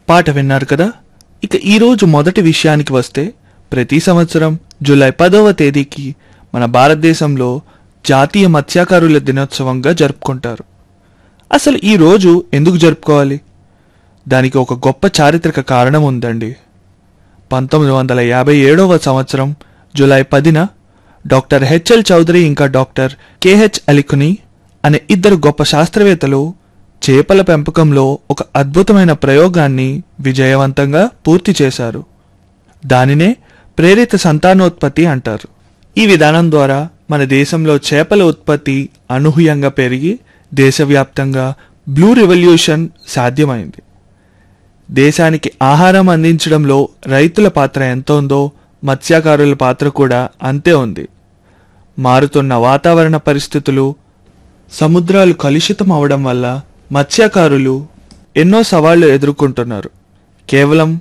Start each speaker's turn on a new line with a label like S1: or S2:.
S1: పాట విన్నారు కదా ఇక ఈరోజు మొదటి విషయానికి వస్తే ప్రతి సంవత్సరం జూలై పదవ తేదీకి మన భారతదేశంలో జాతీయ మత్స్యకారుల దినోత్సవంగా జరుపుకుంటారు అసలు ఈ రోజు ఎందుకు జరుపుకోవాలి దానికి ఒక గొప్ప చారిత్రక కారణం ఉందండి పంతొమ్మిది వందల యాభై ఏడవ సంవత్సరం జూలై పదిన డాక్టర్ హెచ్ఎల్ చౌదరి ఇంకా డాక్టర్ కెహెచ్ అలికుని అనే ఇద్దరు గొప్ప శాస్త్రవేత్తలు చేపల పెంపకంలో ఒక అద్భుతమైన ప్రయోగాన్ని విజయవంతంగా పూర్తి చేశారు దానినే ప్రేరిత సంతానోత్పత్తి అంటారు ఈ విధానం ద్వారా మన దేశంలో చేపల ఉత్పత్తి అనూహ్యంగా పెరిగి దేశవ్యాప్తంగా బ్లూ రెవల్యూషన్ సాధ్యమైంది దేశానికి ఆహారం అందించడంలో రైతుల పాత్ర ఎంత ఉందో మత్స్యకారుల పాత్ర కూడా అంతే ఉంది మారుతున్న వాతావరణ పరిస్థితులు సముద్రాలు కలుషితం అవడం వల్ల మత్స్యకారులు ఎన్నో సవాళ్లు ఎదుర్కొంటున్నారు కేవలం